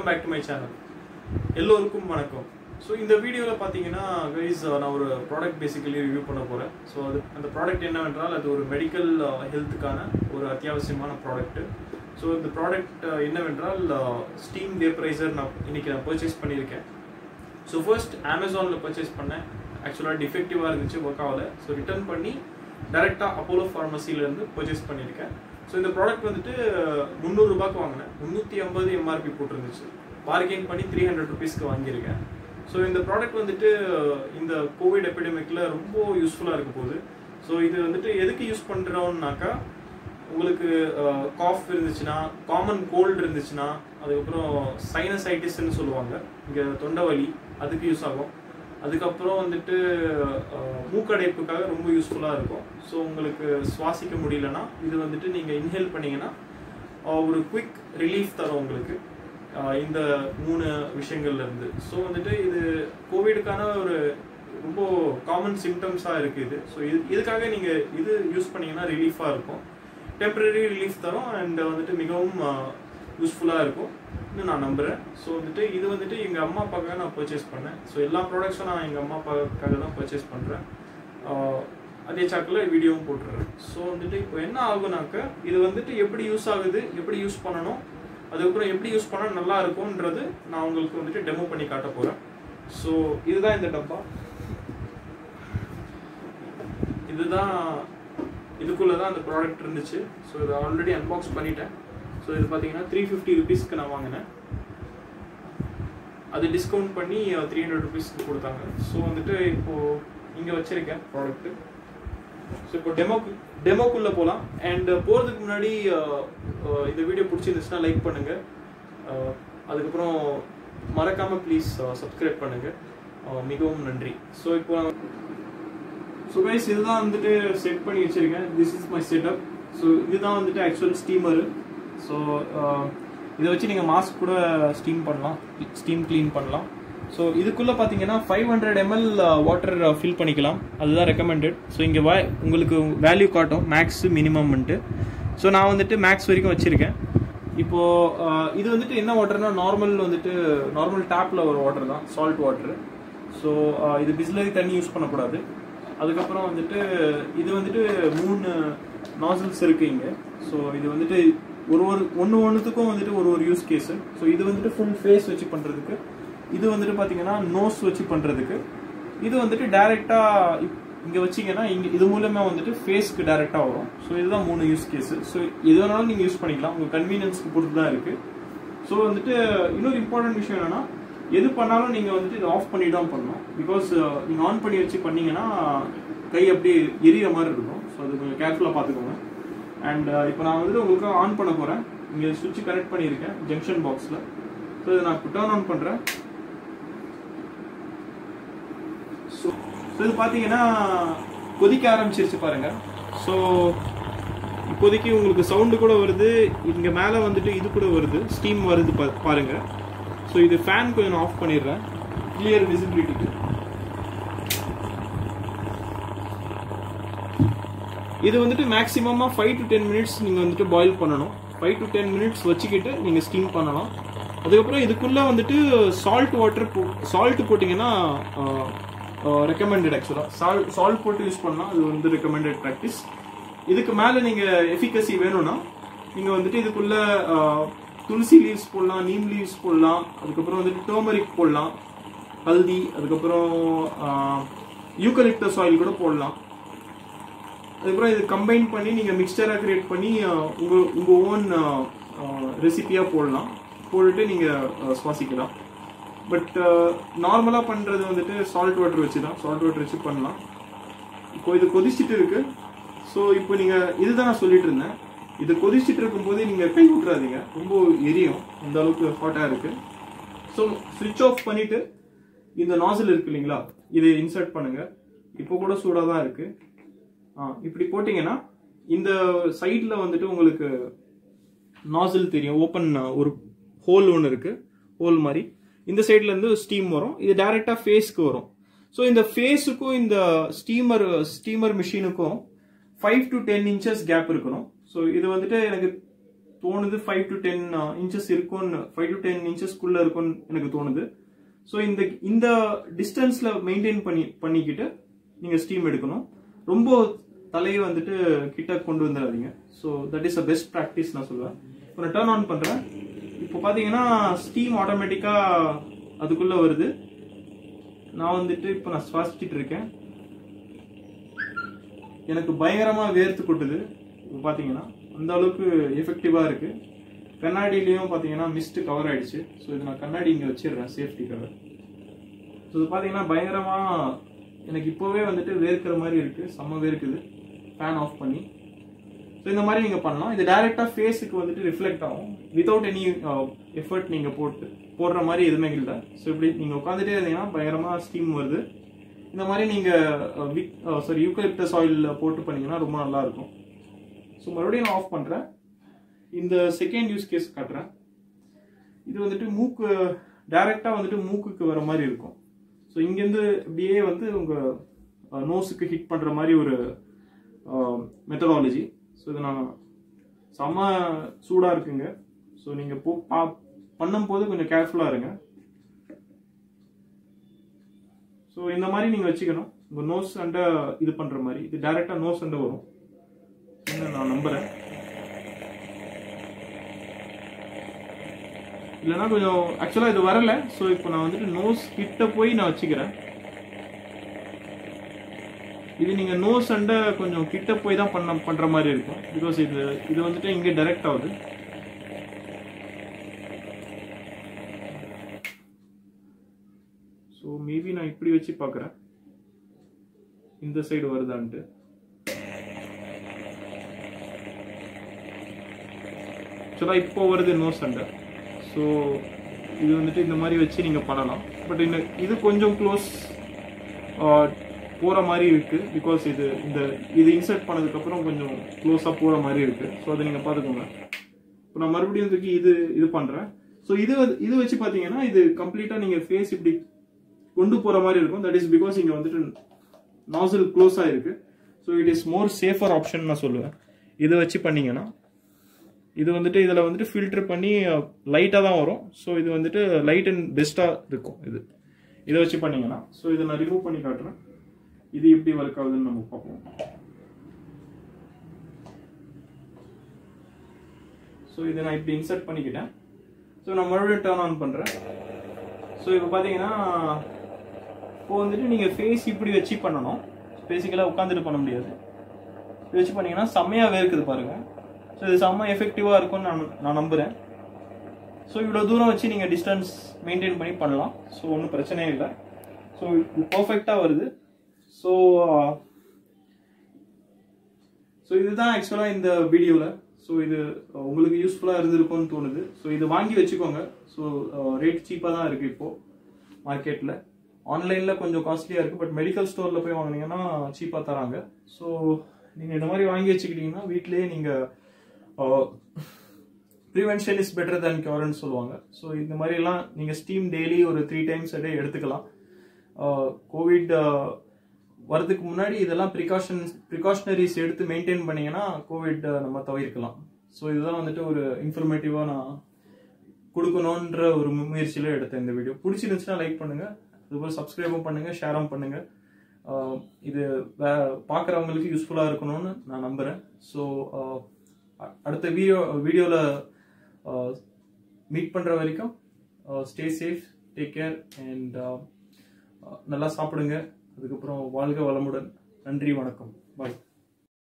welcome back to my channel எல்லோருக்கும் வணக்கம் so இந்த வீடியோவில் பார்த்தீங்கன்னா கைஸ் நான் ஒரு ப்ராடக்ட் பேசிக்கலி ரிவ்யூ பண்ண போகிறேன் ஸோ அது அந்த ப்ராடக்ட் என்னவென்றால் அது ஒரு மெடிக்கல் ஹெல்த்துக்கான ஒரு அத்தியாவசியமான ப்ராடக்ட்டு ஸோ இந்த ப்ராடக்ட் என்னவென்றால் ஸ்டீம் வேப்பரைசர் நான் இன்னைக்கு நான் பர்ச்சேஸ் பண்ணியிருக்கேன் ஸோ ஃபர்ஸ்ட் அமேசானில் பர்ச்சேஸ் பண்ணேன் ஆக்சுவலாக டிஃபெக்டிவாக இருந்துச்சு ஒர்க் ஆகலை ஸோ ரிட்டர்ன் பண்ணி டேரெக்டாக அப்போலோ ஃபார்மசிலேருந்து பர்ச்சேஸ் பண்ணியிருக்கேன் ஸோ இந்த ப்ராடக்ட் வந்துட்டு முந்நூறுரூபாய்க்கு வாங்கினேன் முந்நூற்றி ஐம்பது எம்ஆர்பி போட்டிருந்துச்சு பார்கெயின் பண்ணி த்ரீ ஹண்ட்ரட் ருபீஸ்க்கு வாங்கியிருக்கேன் ஸோ இந்த ப்ராடக்ட் வந்துட்டு இந்த கோவிட் எபிடமிக்கில் ரொம்ப யூஸ்ஃபுல்லாக இருக்க போகுது ஸோ இது வந்துட்டு எதுக்கு யூஸ் பண்ணுறோம்னாக்கா உங்களுக்கு காஃப் இருந்துச்சுன்னா காமன் கோல்டு இருந்துச்சுன்னா அதுக்கப்புறம் சைனசைட்டிஸ்ன்னு சொல்லுவாங்க இங்கே தொண்டை வலி அதுக்கு யூஸ் ஆகும் அதுக்கப்புறம் வந்துட்டு அஹ், மூக்கடைப்புக்காக ரொம்ப யூஸ்ஃபுல்லாக இருக்கும் ஸோ உங்களுக்கு சுவாசிக்க முடியலன்னா இது வந்துட்டு நீங்கள் இன்ஹேல் பண்ணீங்கன்னா அஹ், ஒரு குவிக் ரிலீஃப் தரும் உங்களுக்கு அஹ், இந்த மூணு விஷயங்கள்ல இருந்து ஸோ வந்துட்டு இது கோவிடுக்கான ஒரு ரொம்ப காமன் சிம்டம்ஸாக இருக்குது இது ஸோ இது இதுக்காக நீங்கள் இது யூஸ் பண்ணீங்கன்னா ரிலீஃபாக இருக்கும் டெம்பரரி ரிலீஃப் தரும் அண்ட் வந்துட்டு மிகவும் யூஸ்ஃபுல்லாக இருக்கும் இன்னும் நான் நம்புகிறேன் ஸோ வந்துட்டு இது வந்துட்டு எங்கள் அம்மா அப்பாக்காக நான் பர்ச்சேஸ் பண்ணேன் ஸோ எல்லா ப்ராடக்ட்ஸும் நான் எங்கள் அம்மா அப்பாக்காக தான் பர்ச்சேஸ் பண்ணுறேன் அதே சாக்கில் வீடியோவும் போட்டுறேன் ஸோ வந்துட்டு இப்போ என்ன ஆகுனாக்க இது வந்துட்டு எப்படி யூஸ் ஆகுது எப்படி யூஸ் பண்ணணும் அதுக்கப்புறம் எப்படி யூஸ் பண்ணால் நல்லா இருக்கும்ன்றது நான் உங்களுக்கு வந்துட்டு டெமோ பண்ணி காட்ட போகிறேன் ஸோ இதுதான் இந்த டப்பா இதுதான் இதுக்குள்ளே தான் அந்த ப்ராடக்ட் இருந்துச்சு ஸோ இதை ஆல்ரெடி அன்பாக்ஸ் பண்ணிட்டேன் ஸோ இது பார்த்தீங்கன்னா த்ரீ ஃபிஃப்டி ருபீஸ்க்கு நான் வாங்கினேன் அது டிஸ்கவுண்ட் பண்ணி த்ரீ ஹண்ட்ரட் ருபீஸ்க்கு கொடுத்தாங்க ஸோ வந்துட்டு இப்போது இங்கே வச்சுருக்கேன் ப்ராடக்ட்டு ஸோ இப்போ டெமோக்கு டெமோக்குள்ளே போகலாம் அண்ட் போகிறதுக்கு முன்னாடி அஹ், அஹ், இந்த வீடியோ பிடிச்சிருந்துச்சுன்னா லைக் பண்ணுங்கள் அதுக்கப்புறம் மறக்காமல் ப்ளீஸ் சப்ஸ்கிரைப் பண்ணுங்கள் மிகவும் நன்றி ஸோ இப்போ ஸோ கைஸ் இதுதான் வந்துட்டு செட் பண்ணி வச்சிருக்கேன் this is my setup so இதுதான் வந்துட்டு ஆக்சுவல் ஸ்டீமரு ஸோ இதை வச்சு நீங்கள் மாஸ்க் கூட ஸ்டீம் பண்ணலாம் ஸ்டீம் க்ளீன் பண்ணலாம் ஸோ இதுக்குள்ளே பார்த்தீங்கன்னா five hundred ml water fill பண்ணிக்கலாம் அதுதான் ரெக்கமெண்டட் ஸோ இங்கே வா உங்களுக்கு வேல்யூ காட்டும் மேக்ஸ் மினிமம்ன்ட்டு ஸோ நான் வந்துட்டு மேக்ஸ் வரைக்கும் வச்சுருக்கேன் இப்போ அஹ், இது வந்துட்டு என்ன வாட்டர்னா நார்மல் வந்துட்டு நார்மல் டேப்பில் ஒரு வாட்டர் தான் சால்ட் வாட்டர் ஸோ இது பிஸ்லரி தண்ணி யூஸ் பண்ணக்கூடாது அதுக்கப்புறம் வந்துட்டு இது வந்துட்டு மூணு நாசல்ஸ் இருக்கு இங்க ஸோ இது வந்துட்டு ஒரு ஒரு ஒன்று ஒன்றுத்துக்கும் வந்துட்டு ஒரு ஒரு யூஸ் கேஸு ஸோ இது வந்துட்டு ஃபுல் ஃபேஸ் வச்சு பண்ணுறதுக்கு இது வந்துட்டு பார்த்தீங்கன்னா நோஸ் வச்சு பண்ணுறதுக்கு இது வந்துட்டு டைரெக்டாக இங்கே வச்சீங்கன்னா இங்கே இது மூலமா வந்துட்டு ஃபேஸ்க்கு டைரெக்டாக வரும் ஸோ இதுதான் மூணு யூஸ் கேஸு ஸோ எது வேணாலும் நீங்கள் யூஸ் பண்ணிக்கலாம் உங்கள் கன்வீனியன்ஸ்க்கு பொறுத்து தான் இருக்குது ஸோ வந்துட்டு இன்னொரு இம்பார்ட்டன்ட் விஷயம் என்னன்னா எது பண்ணாலும் நீங்க வந்துட்டு இதை ஆஃப் பண்ணி தான் பண்ணணும் பிகாஸ் நீங்க ஆன் பண்ணி வச்சு பண்ணீங்கன்னா கை அப்படியே எரியற மாதிரி இருக்கும் ஸோ அது கொஞ்சம் கேர்ஃபுல்லாக பார்த்துக்கோங்க அண்ட் இப்போ நான் வந்துட்டு உங்களுக்கு ஆன் பண்ண போறேன் இங்கே சுவிட்ச் கனெக்ட் பண்ணியிருக்கேன் ஜங்ஷன் பாக்ஸில் ஸோ இதை நான் டர்ன் ஆன் பண்ணுறேன் ஸோ இது பார்த்தீங்கன்னா கொதிக்க ஆரம்பிச்சிருச்சு பாருங்க ஸோ இப்போதைக்கு உங்களுக்கு சவுண்டு கூட வருது இங்க மேலே வந்துட்டு இது கூட வருது ஸ்டீம் வருது பா- பாருங்க ஸோ இது ஃபேன் கொஞ்சம் ஆஃப் பண்ணிடுறேன் கிளியர் விசிபிலிட்டிக்கு இது வந்துட்டு மேக்ஸிமமாக ஃபைவ் டு டென் மினிட்ஸ் நீங்கள் வந்துட்டு பாயில் பண்ணணும் ஃபைவ் டு டென் மினிட்ஸ் வச்சுக்கிட்டு நீங்கள் ஸ்டீம் பண்ணலாம் அதுக்கப்புறம் இதுக்குள்ளே வந்துட்டு சால்ட் வாட்டர் போ சால்ட் போட்டிங்கன்னா ரெக்கமெண்டட் ஆக்சுவலாக சால்ட் சால்ட் போட்டு யூஸ் பண்ணலாம் அது வந்து ரெக்கமெண்டட் ப்ராக்டிஸ் இதுக்கு மேலே நீங்கள் எஃபிகசி வேணும்னா நீங்கள் வந்துட்டு இதுக்குள்ள ஆஹ், துளசி லீவ்ஸ் போடலாம் நீம் லீவ்ஸ் போடலாம் அதுக்கப்புறம் வந்துட்டு டர்மரிக் போடலாம் ஹல்தி அதுக்கப்புறம் யூக்கலிப்டஸ் ஆயில் கூட போடலாம் அதுக்கப்புறம் இது கம்பைன் பண்ணி நீங்கள் மிக்சராக கிரியேட் பண்ணி ஆஹ், உங்க உங்க ஓன் ரெசிபியாக போடலாம் போட்டுட்டு நீங்கள் சுவாசிக்கலாம் பட் நார்மலாக பண்ணுறது வந்துட்டு சால்ட் வாட்டர் வச்சு தான் சால்ட் வாட்டர் வச்சு பண்ணலாம் இப்போ இது கொதிச்சிட்டு இருக்கு ஸோ இப்போ நீங்கள் இதுதான் நான் சொல்லிட்டு இருந்தேன் இது கொதிச்சிட்டு இருக்கும்போது நீங்கள் கை விட்டுறாதீங்க ரொம்ப எரியும் அந்த அளவுக்கு ஹாட்டாக இருக்கு ஸோ ஸ்விட்ச் ஆஃப் பண்ணிட்டு இந்த நாசில் இருக்கு இல்லைங்களா இதை இன்சர்ட் பண்ணுங்க இப்போ கூட சூடாக தான் இருக்கு ஆ இப்படி போட்டிங்கன்னா இந்த சைடில் வந்துட்டு உங்களுக்கு நாசில் தெரியும் ஓப்பன் ஒரு ஹோல் ஒன்று இருக்கு ஹோல் மாதிரி இந்த சைட்ல இருந்து ஸ்டீம் வரும் இது டைரக்டா ஃபேஸ்க்கு வரும் ஸோ இந்த ஃபேஸுக்கும் இந்த ஸ்டீமர் ஸ்டீமர் மிஷினுக்கும் five to ten inches gap இருக்கணும் ஸோ இது வந்துட்டு எனக்கு தோணுது ஃபைவ் டு டென் இன்ச்சஸ் இருக்கும்னு ஃபைவ் டு டென் இன்ச்சஸ்க்குள்ள இருக்கும்னு எனக்கு தோணுது ஸோ இந்த இந்த டிஸ்டன்ஸ்ல மெயின்டைன் பண்ணி பண்ணிக்கிட்டு நீங்க ஸ்டீம் எடுக்கணும் ரொம்ப தலையை வந்துட்டு கிட்ட கொண்டு வந்துடாதீங்க so that is a best practice நான் சொல்லுவேன் இப்போ நான் டர்ன் ஆன் பண்றேன் இப்போ பாத்தீங்கன்னா ஸ்டீம் ஆட்டோமேட்டிக்கா அதுக்குள்ள வருது நான் வந்துட்டு இப்போ நான் சுவாசிச்சுட்டு இருக்கேன் எனக்கு பயங்கரமா வேர்த்து கொட்டுது இப்போ பாத்தீங்கன்னா அந்த அளவுக்கு எஃபெக்டிவா இருக்கு கண்ணாடியிலையும் பாத்தீங்கன்னா மிஸ்ட் கவர் ஆயிடுச்சு ஸோ இது நான் கண்ணாடி இங்க வச்சிடுறேன் சேஃப்டி கவர் ஸோ இது பாத்தீங்கன்னா பயங்கரமா எனக்கு இப்போவே வந்துட்டு வேர்க்கிற மாதிரி இருக்கு செம்ம வேர்க்குது ஃபேன் ஆஃப் பண்ணி ஸோ இந்த மாதிரி நீங்க பண்ணலாம் இது டைரக்டா ஃபேஸுக்கு வந்துட்டு ரிஃப்ளெக்ட் ஆகும் வித்தவுட் எனி எஃபர்ட் நீங்க போட்டு போடுற மாதிரி எதுவுமே இல்லை ஸோ இப்படி நீங்க உட்காந்துட்டே இருந்தீங்கன்னா பயங்கரமா ஸ்டீம் வருது இந்த மாதிரி நீங்க சாரி யூக்கலிப்டஸ் ஆயில் போட்டு பண்ணீங்கன்னா ரொம்ப நல்லா இருக்கும் ஸோ மறுபடியும் நான் ஆஃப் பண்றேன் இந்த செகண்ட் யூஸ் கேஸ் காட்டுறேன் இது வந்துட்டு மூக்கு டைரக்டா வந்துட்டு மூக்குக்கு வர மாதிரி இருக்கும் ஸோ இங்கேருந்து அப்படியே வந்து உங்க நோஸுக்கு ஹிட் பண்ற மாதிரி ஒரு மெத்தடாலஜி ஸோ இது நான் செம்ம சூடா இருக்குங்க ஸோ நீங்க போ பா பண்ணும்போது கொஞ்சம் கேர்ஃபுல்லா இருங்க ஸோ இந்த மாதிரி நீங்க வச்சுக்கணும் உங்க நோஸ் அண்ட இது பண்ற மாதிரி இது டைரக்டா நோஸ் அண்ட வரும் என்ன நான் நம்புறேன் இல்லைன்னா கொஞ்சம் ஆக்சுவலா இது வரல ஸோ இப்போ நான் வந்துட்டு நோஸ் கிட்ட போய் நான் வச்சுக்கிறேன் இது நீங்க நோஸ் அண்ட கொஞ்சம் கிட்ட போய் தான் பண்ண பண்ற மாதிரி இருக்கும் பிகாஸ் இது இது வந்துட்டு இங்க டைரக்ட் ஆகுது ஸோ மேபி நான் இப்படி வச்சு பார்க்குறேன் இந்த சைடு வருதான்ட்டு ஆக்சுவலாக இப்போ வருது நோ சண்டை ஸோ இது வந்துட்டு இந்த மாதிரி வச்சு நீங்கள் பண்ணலாம் பட் இந்த இது கொஞ்சம் க்ளோஸ் போகிற மாதிரி இருக்கு பிகாஸ் இது இந்த இது இன்சர்ட் பண்ணதுக்கப்புறம் கொஞ்சம் க்ளோஸாக போகிற மாதிரி இருக்கு ஸோ அதை நீங்கள் பார்த்துக்கோங்க இப்போ நான் மறுபடியும் தூக்கி இது இது பண்ணுறேன் ஸோ இது வந்து- இது வச்சு பார்த்தீங்கன்னா இது கம்ப்ளீட்டாக நீங்கள் ஃபேஸ் இப்படி கொண்டு போகிற மாதிரி இருக்கும் தட் இஸ் பிகாஸ் இங்கே வந்துட்டு நாசில் க்ளோஸாக இருக்கு so it is more safer option நான் சொல்லுவேன் இதை வச்சு பண்ணீங்கன்னா இது வந்துட்டு இதில் வந்துட்டு ஃபில்டர் பண்ணி லைட்டாக தான் வரும் ஸோ இது வந்துட்டு லைட் அண்ட் பெஸ்ட்டாக இருக்கும் இது இதை வச்சு பண்ணீங்கன்னா ஸோ இதை நான் ரிமூவ் பண்ணி காட்டுறேன் இது எப்படி ஒர்க் ஆகுதுன்னு நம்ம பார்ப்போம் ஸோ இதை நான் இப்படி இன்சர்ட் பண்ணிக்கிட்டேன் ஸோ நான் மறுபடியும் டர்ன் ஆன் பண்ணுறேன் ஸோ இப்போ பார்த்தீங்கன்னா இப்போ வந்துட்டு நீங்கள் ஃபேஸ் இப்படி வச்சு பண்ணணும் பேசிக்கலாக உட்காந்துட்டு பண்ண முடியாது இப்படி வச்சு பண்ணீங்கன்னா செம்மையாக வேர்க்குது பாருங்க ஸோ இது செம்ம எஃபெக்டிவாக இருக்கும்னு நான் நான் நம்புகிறேன் ஸோ இவ்வளோ தூரம் வச்சு நீங்கள் டிஸ்டன்ஸ் மெயின்டைன் பண்ணி பண்ணலாம் ஸோ ஒன்றும் பிரச்சனையே இல்லை ஸோ இது பர்ஃபெக்டாக வருது ஸோ ஸோ இதுதான் ஆக்சுவலாக இந்த வீடியோவில் ஸோ இது உங்களுக்கு யூஸ்ஃபுல்லாக இருந்திருக்கும்னு தோணுது ஸோ இது வாங்கி வச்சுக்கோங்க ஸோ ரேட் சீப்பாக தான் இருக்குது இப்போது மார்க்கெட்டில் ஆன்லைனில் கொஞ்சம் காஸ்ட்லியாக இருக்குது பட் மெடிக்கல் ஸ்டோரில் போய் வாங்குனீங்கன்னா சீப்பாக தராங்க ஸோ நீங்கள் இந்த மாதிரி வாங்கி வச்சுக்கிட்டீங்கன்னா வீட்டிலேயே நீங்கள் ப்ரிவென்ஷன் இஸ் பெட்டர் தேன் கியூர்னு சொல்லுவாங்க ஸோ இந்த மாதிரிலாம் நீங்கள் ஸ்டீம் டெய்லி ஒரு த்ரீ டைம்ஸ் a day எடுத்துக்கலாம் கோவிட் வரதுக்கு முன்னாடி இதெல்லாம் ப்ரிகாஷன்ஸ் ப்ரிகாஷனரிஸ் எடுத்து மெயின்டைன் பண்ணீங்கன்னா கோவிட் நம்ம தவிர்க்கலாம் ஸோ இதுதான் வந்துட்டு ஒரு இன்ஃபர்மேட்டிவாக நான் கொடுக்கணுன்ற ஒரு முயற்சியில் எடுத்தேன் இந்த வீடியோ பிடிச்சிருந்துச்சுன்னா லைக் பண்ணுங்க அதுபோல் சப்ஸ்கிரைபும் பண்ணுங்க ஷேரும் பண்ணுங்க ஆஹ் இது பார்க்குறவங்களுக்கு யூஸ்ஃபுல்லாக இருக்கணும்னு நான் நம்புகிறேன் ஸோ அடுத்த வீடியோ வீடியோவில் மீட் பண்ணுற வரைக்கும் stay safe take care and நல்லா சாப்பிடுங்க அதுக்கப்புறம் வாழ்க வளமுடன் நன்றி வணக்கம் பாய்